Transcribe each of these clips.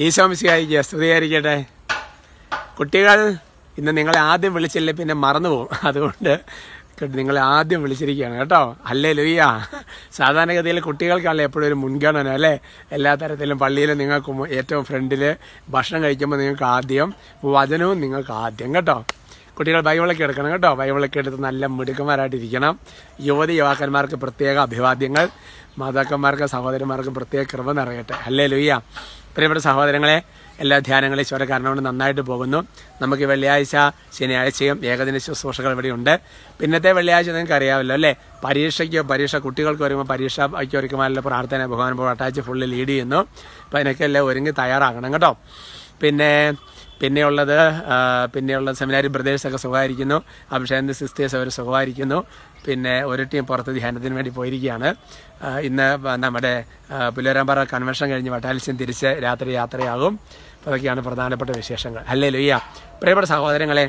ഈശോമിശിയായിക്ക് സ്തുതിയായിരിക്കട്ടെ കുട്ടികൾ ഇന്ന് നിങ്ങളെ ആദ്യം വിളിച്ചില്ലേ പിന്നെ മറന്നു പോകും അതുകൊണ്ട് കേട്ടോ, നിങ്ങളെ ആദ്യം വിളിച്ചിരിക്കുകയാണ് കേട്ടോ അല്ലേ ലുയ്യ സാധാരണഗതിയിൽ കുട്ടികൾക്കാണല്ലോ എപ്പോഴും ഒരു മുൻഗണന അല്ലേ എല്ലാ തരത്തിലും പള്ളിയിൽ നിങ്ങൾക്ക് മു- ഏറ്റവും ഫ്രണ്ടിൽ ഭക്ഷണം കഴിക്കുമ്പോൾ നിങ്ങൾക്ക് ആദ്യം വചനവും നിങ്ങൾക്ക് ആദ്യം കേട്ടോ കുട്ടികൾ ബൈബിളൊക്കെ എടുക്കണം കേട്ടോ ബൈബിളൊക്കെ എടുത്ത് നല്ല മിടുക്കന്മാരായിട്ടിരിക്കണം യുവതി യുവാക്കന്മാർക്ക് പ്രത്യേക അഭിവാദ്യങ്ങൾ മാതാക്കന്മാർക്ക് സഹോദരന്മാർക്ക് പ്രത്യേക കൃപ നിറയട്ടെ അല്ലേ ലുയ്യ പ്രിയപ്പെട്ട സഹോദരങ്ങളെ എല്ലാ ധ്യാനങ്ങളും ഈശ്വരക്കാരനോട് നന്നായിട്ട് പോകുന്നു നമുക്ക് വെള്ളിയാഴ്ച ശനിയാഴ്ചയും ഏകദിന ശുശ്രൂഷകൾ ഇവിടെയുണ്ട് പിന്നത്തെ വെള്ളിയാഴ്ച നിങ്ങൾക്ക് അറിയാമല്ലോ അല്ലേ പരീക്ഷയ്ക്ക് പരീക്ഷ കുട്ടികൾക്ക് വരുമ്പോൾ പരീക്ഷയ്ക്ക് ഒരുക്കുമാനുള്ള പ്രാർത്ഥന ഭഗവാൻ അറ്റാച്ച് ഫുള്ള് ലീഡ് ചെയ്യുന്നു അപ്പോൾ അതിനൊക്കെ എല്ലാം ഒരുങ്ങി തയ്യാറാകണം കേട്ടോ പിന്നെ പിന്നെയുള്ളത് ആ, പിന്നെയുള്ള സെമിനാരി ബ്രദേഴ്സൊക്കെ സുഖമായിരിക്കുന്നു അഭിഷേക് സിസ്റ്റേഴ്സ് അവർ സുഖമായിരിക്കുന്നു പിന്നെ ഒരു ടീം പുറത്ത് ധ്യാനത്തിന് വേണ്ടി പോയിരിക്കുകയാണ് ആ, ഇന്ന് നമ്മുടെ ആ, പുല്ലൂരാമ്പാറ കൺവെൻഷൻ കഴിഞ്ഞ് വട്ടാലിസ്യം തിരിച്ച് രാത്രി യാത്രയാകും അപ്പോൾ അതൊക്കെയാണ് പ്രധാനപ്പെട്ട വിശേഷങ്ങൾ അല്ലേ ലുയ്യ പ്രിയപ്പെട്ട സഹോദരങ്ങളെ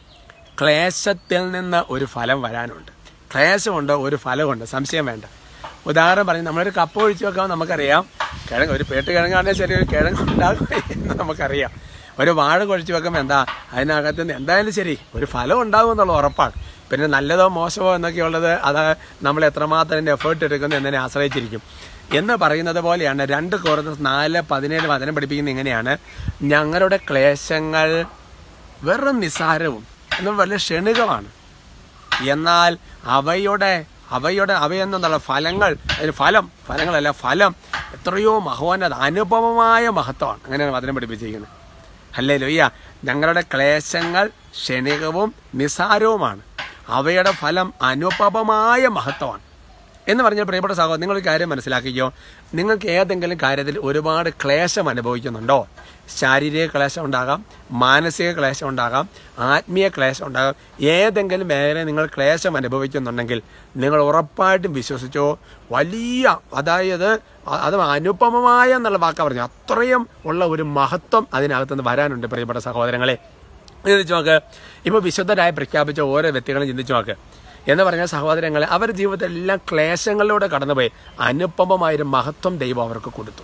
ക്ലേശത്തിൽ നിന്ന് ഒരു ഫലം വരാനുണ്ട് ക്ലേശമുണ്ട് ഒരു ഫലമുണ്ട് സംശയം വേണ്ട ഉദാഹരണം പറഞ്ഞ് നമ്മളൊരു കപ്പ ഒഴിച്ച് വെക്കാൻ നമുക്കറിയാം കിഴങ്ങ് ഒരു പേട്ട് കിഴങ്ങാണെങ്കിൽ ശരി ഒരു കിഴങ്ങ് ഉണ്ടാകും എന്ന് നമുക്കറിയാം ഒരു വാഴ കുഴച്ച് വെക്കുമ്പോൾ എന്താ അതിനകത്ത് നിന്ന് എന്തായാലും ശരി ഒരു ഫലം ഉണ്ടാകും എന്നുള്ള ഉറപ്പാണ് പിന്നെ നല്ലതോ മോശമോ എന്നൊക്കെ ഉള്ളത് അത് നമ്മൾ എത്രമാത്രം അതിൻ്റെ എഫേർട്ട് എടുക്കുന്നു എന്നതിനെ ആശ്രയിച്ചിരിക്കും എന്ന് പറയുന്നത് പോലെയാണ് രണ്ട് കുറഞ്ഞ നാല് പതിനേഴ് വചനം പഠിപ്പിക്കുന്നത് ഇങ്ങനെയാണ് ഞങ്ങളുടെ ക്ലേശങ്ങൾ വെറും നിസ്സാരവും എന്നും വലിയ ക്ഷണികമാണ് എന്നാൽ അവയുടെ അവയുടെ അവയെന്നുള്ള ഫലങ്ങൾ അതിന് ഫലം ഫലങ്ങളല്ല ഫലം എത്രയോ മഹോന്നത അനുപമമായ മഹത്വമാണ് അങ്ങനെയാണ് വചനം പഠിപ്പിച്ചിരിക്കുന്നത് അല്ലേ ലൊയ്യ ഞങ്ങളുടെ ക്ലേശങ്ങൾ ക്ഷണികവും നിസാരവുമാണ് അവയുടെ ഫലം അനുപമമായ മഹത്വമാണ് എന്ന് പറഞ്ഞാൽ പ്രിയപ്പെട്ട സഹോദരൻ നിങ്ങൾ ഒരു കാര്യം മനസ്സിലാക്കിക്കോ നിങ്ങൾക്ക് ഏതെങ്കിലും കാര്യത്തിൽ ഒരുപാട് ക്ലേശം അനുഭവിക്കുന്നുണ്ടോ ശാരീരിക ക്ലേശം ഉണ്ടാകാം മാനസിക ക്ലേശം ഉണ്ടാകാം ആത്മീയ ക്ലേശം ഉണ്ടാകാം ഏതെങ്കിലും മേഖല നിങ്ങൾ ക്ലേശം അനുഭവിക്കുന്നുണ്ടെങ്കിൽ നിങ്ങൾ ഉറപ്പായിട്ടും വിശ്വസിച്ചോ വലിയ അതായത് അ- അത് അനുപമമായ എന്നുള്ള വാക്കാ പറഞ്ഞു അത്രയും ഉള്ള ഒരു മഹത്വം അതിനകത്തുനിന്ന് വരാനുണ്ട് പ്രിയപ്പെട്ട സഹോദരങ്ങളെ ചിന്തിച്ചു നോക്ക് ഇപ്പോൾ വിശുദ്ധരായി പ്രഖ്യാപിച്ച ഓരോ വ്യക്തികളും ചിന്തിച്ചു നോക്ക് എന്ന് പറഞ്ഞ സഹോദരങ്ങളെ അവരുടെ ജീവിതത്തിൽ എല്ലാം ക്ലേശങ്ങളിലൂടെ കടന്നുപോയി അനുപമമായൊരു മഹത്വം ദൈവം അവർക്ക് കൊടുത്തു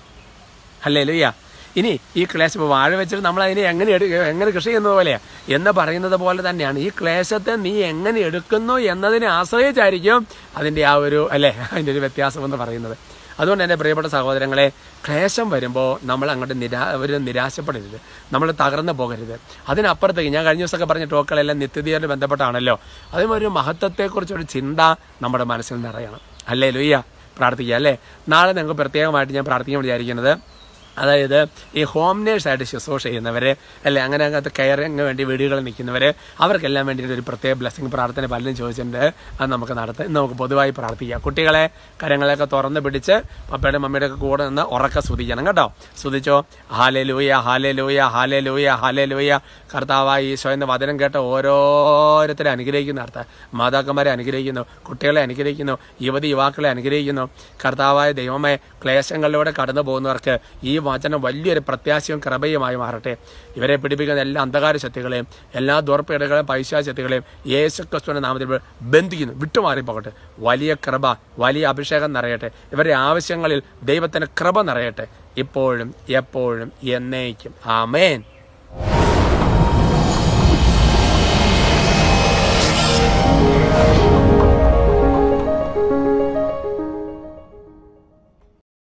അല്ലേ ലുയ്യ ഇനി ഈ ക്ലേശം ഇപ്പോൾ വാഴ വെച്ചിട്ട് നമ്മൾ അതിനെ എങ്ങനെ എടു എങ്ങനെ കൃഷി ചെയ്യുന്നത് പോലെയാ എന്ന് പറയുന്നത് പോലെ തന്നെയാണ് ഈ ക്ലേശത്തെ നീ എങ്ങനെ എടുക്കുന്നു എന്നതിനെ ആശ്രയിച്ചായിരിക്കും അതിൻ്റെ ആ ഒരു അല്ലേ അതിൻ്റെ ഒരു വ്യത്യാസം എന്ന് പറയുന്നത് അതുകൊണ്ട് എൻ്റെ പ്രിയപ്പെട്ട സഹോദരങ്ങളെ ക്ലേശം വരുമ്പോൾ നമ്മൾ അങ്ങോട്ട് നിരാ ഒരു നിരാശപ്പെടരുത് നമ്മൾ തകർന്നു പോകരുത് അതിനപ്പുറത്തേക്ക് ഞാൻ കഴിഞ്ഞ ദിവസമൊക്കെ പറഞ്ഞ ടോക്കുകളെല്ലാം നിത്യതയോട് ബന്ധപ്പെട്ടാണല്ലോ അതും ഒരു മഹത്വത്തെക്കുറിച്ചൊരു ചിന്ത നമ്മുടെ മനസ്സിൽ നിറയണം അല്ലേ ലുയ്യ പ്രാർത്ഥിക്കുക അല്ലേ നാളെ നിങ്ങൾക്ക് പ്രത്യേകമായിട്ട് ഞാൻ പ്രാർത്ഥിക്കാൻ വിചാരിക്കുന്നത് അതായത് ഈ ഹോം നേഴ്സായിട്ട് ശുശ്രൂഷ ചെയ്യുന്നവർ അല്ലെ അങ്ങനെ അങ്ങനത്തെ കെയറിങ് വേണ്ടി വീടുകളിൽ നിൽക്കുന്നവർ അവർക്കെല്ലാം വേണ്ടിയിട്ട് ഒരു പ്രത്യേക ബ്ലെസ്സിങ് പ്രാർത്ഥന പലരും ചോദിച്ചിട്ടുണ്ട് അത് നമുക്ക് നടത്താം ഇന്ന് നമുക്ക് പൊതുവായി പ്രാർത്ഥിക്കാം കുട്ടികളെ കരങ്ങളെയൊക്കെ തുറന്ന് പിടിച്ച് പപ്പയുടെ മമ്മിയുടെ ഒക്കെ കൂടെ നിന്ന് ഉറക്കെ സ്തുതിക്കണം കേട്ടോ സ്തുതിച്ചോ hallelujah hallelujah hallelujah hallelujah കർത്താവായി ഈശോ എന്ന വചനം കേട്ട ഓരോരുത്തരെ അനുഗ്രഹിക്കുന്ന അർത്ഥം മാതാക്കന്മാരെ അനുഗ്രഹിക്കുന്നു കുട്ടികളെ അനുഗ്രഹിക്കുന്നു യുവതി യുവാക്കളെ അനുഗ്രഹിക്കുന്നു കർത്താവായ ദൈവമേ ക്ലേശങ്ങളിലൂടെ കടന്നു പോകുന്നവർക്ക് ഈ വചനം വലിയൊരു പ്രത്യാശയും കൃപയുമായി മാറട്ടെ ഇവരെ പിടിപ്പിക്കുന്ന എല്ലാ അന്ധകാര ശക്തികളെയും എല്ലാ ദുർപ്പേടുകളെയും പൈശാച ശക്തികളെയും യേശു ക്രിസ്തുവിന്റെ നാമത്തിൽ ബന്ധിക്കുന്നു വിട്ടുമാറിപ്പോകട്ടെ വലിയ കൃപ വലിയ അഭിഷേകം നിറയട്ടെ ഇവരുടെ ആവശ്യങ്ങളിൽ ദൈവത്തിന്റെ കൃപ നിറയട്ടെ ഇപ്പോഴും എപ്പോഴും എന്നേക്കും ആമേൻ